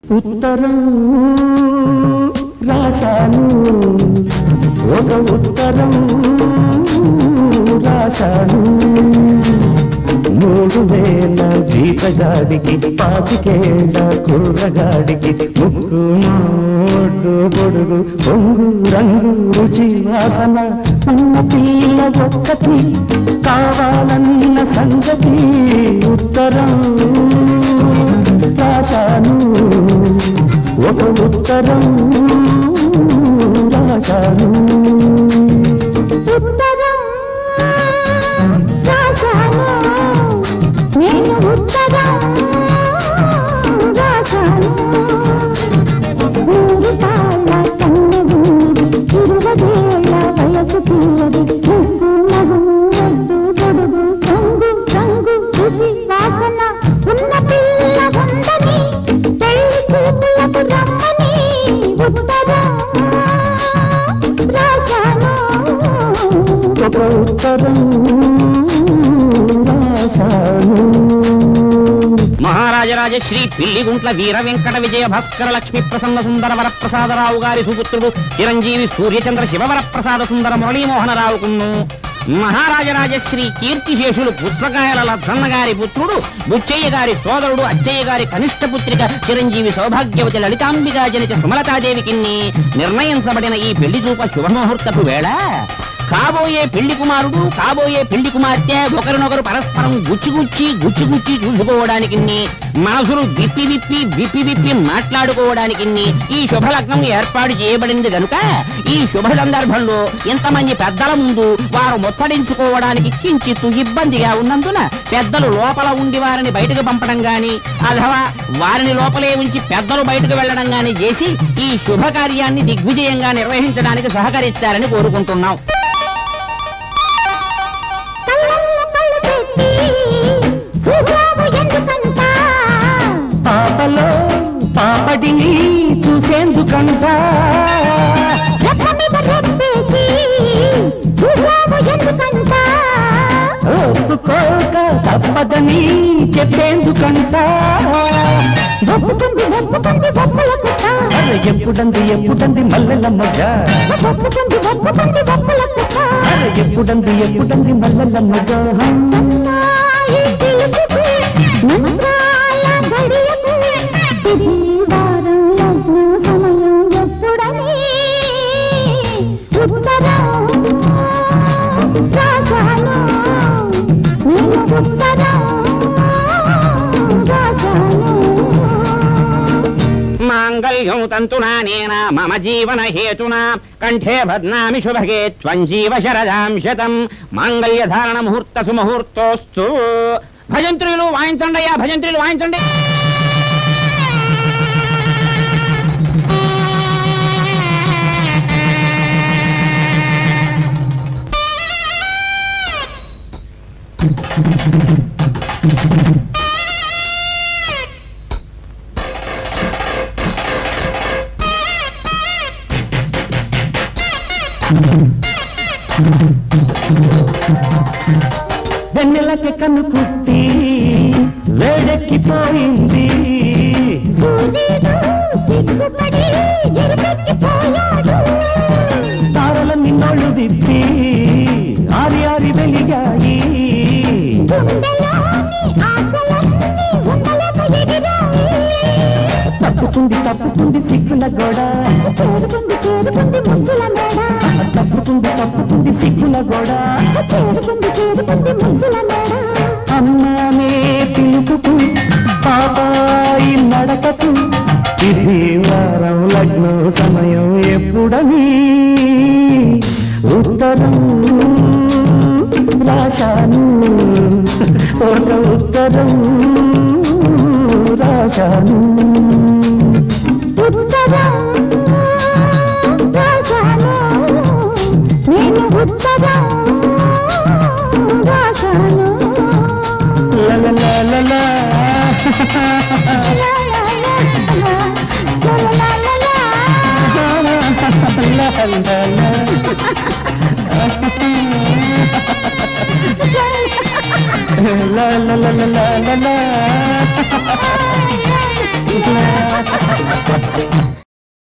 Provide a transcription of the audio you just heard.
ఉత్తరం రాశాను ఒక ఉత్తరం రాశాను మూడు వేల జీతగాడికి పాతికేళ్ల కుర్రగాడికి ముక్కు మోడు పొడుగు పొంగు రంగు రుచి వాసన ఉన్న పిల్ల ఒక్కటి కావాలన్న సంగతి ఉత్తరం రాశాను ఒక ఉత్తరం రాశాను ఉత్తరం రాశాను నేను ఉత్తరం రాశాను ఊరు తాళ్ళ కన్న ఊరి ఇరువదేళ్ల వయసు పిల్లది ముక్కు మహం ఒడ్డు పొడుగు రంగు రంగు రుచి వాసన ఉన్న పిల్ల ఉందని పెళ్లి చూపులకు రమ్మని ఉత్తరం రాశాను ఒక ఉత్తరం రాశాను మహారాజరాజ శ్రీ పిల్లిగుంట్ల వీర వెంకట విజయ భాస్కర లక్ష్మీ ప్రసన్న సుందర వరప్రసాదరావు గారి సుపుత్రుడు చిరంజీవి సూర్యచంద్ర శివవరప్రసాద సుందర మురళీమోహనరావుకును మహారాజరాజ శ్రీ కీర్తిశేషులు పుచ్చకాయల లచ్చన్న గారి పుత్రుడు బుచ్చయ్య గారి సోదరుడు అచ్చయ్య గారి కనిష్ట పుత్రిక చిరంజీవి సౌభాగ్యవతి లలితాంబికా జనిత సుమలతాదేవికి నిర్ణయించబడిన ఈ పెళ్లి చూప శుభముహూర్తపు వేళ కాబోయే పెళ్లి కుమారుడు కాబోయే పెళ్లి కుమార్తె ఒకరినొకరు పరస్పరం గుచ్చిగుచ్చి గుచ్చిగుచ్చి చూసుకోవడానికి మనసులు విప్పి విప్పి విప్పి విప్పి మాట్లాడుకోవడానికి ఈ శుభలగ్నం ఏర్పాటు చేయబడింది గనుక ఈ శుభ సందర్భంలో ఇంతమంది పెద్దల ముందు వారు ముచ్చడించుకోవడానికి కించిత్తు ఇబ్బందిగా ఉన్నందున పెద్దలు లోపల ఉండి వారిని బయటకు పంపడం గాని అథవా వారిని లోపలే ఉంచి పెద్దలు బయటకు వెళ్లడం గాని చేసి ఈ శుభకార్యాన్ని దిగ్విజయంగా నిర్వహించడానికి సహకరిస్తారని కోరుకుంటున్నాం కళ్ళల్లో కళ్ళు పెట్టి చూసావు ఎందుకంట పాపలో పాపడిని చూసేందుకంట రెప్ప మీద రెప్పేసి చూసావు ఎందుకంట ఒప్పుకోక తప్పదని చెప్పేందుకంట ఒప్పుకుంది ఒప్పుకుంది ఒప్పుల కుట్ట అరే ఎప్పుడంది ఎప్పుడంది మల్లెల మొగ్గ ఒప్పుకుంది ఒప్పుకుంది ఒప్పుల కుట్ట అరే ఎప్పుడంది ఎప్పుడంది మల్లెల మొగ్గ సన్నాయి పిలుపుకు మంత్రాల గడియకు ఇది వారం లగ్న సమయం ఎప్పుడని ఉత్తరం రాశాను నేను ఉత్తరం రాశాను మాంగళ్యం తంతునా నేన మమ జీవన హేతునా కంఠే బధ్నామి శుభగే త్వం జీవ శరదాం శతం మాంగళ్య ధారణ ముహూర్త సుముహూర్తోస్తు భజంత్రులు వాయించండి అయ్యా భజంత్రులు వాయించండి వెన్నెలకి కన్ను కుట్టి వేడెక్కిపోయింది సూర్యుడు సిగ్గుపడి ఎరుపెక్కిపోయాడు తారల నిన్నోళ్ళు విప్పి ఆరి ఆరి వెలిగాయి గుండెలోని ఆశలన్నీ ఉండలేక ఎగిరాయి తప్పుకుంది తప్పుకుంది సిగ్గుల గోడ చేరుకుంది చేరుకుంది ముద్దుల మేడ తప్పుకుంది తప్పుకుంది సిగ్గుల గోడ చేరుకుంది చేరుకుంది ముద్దుల మేడ అమ్మానే పిలుపుకు పాపాయి నడకకు ఇది వారం లగ్నం సమయం ఎప్పుడని ఉత్తరం రాశాను ఒక ఉత్తరం రాశాను ఉత్తరం రాశాను నేను ఉత్తరం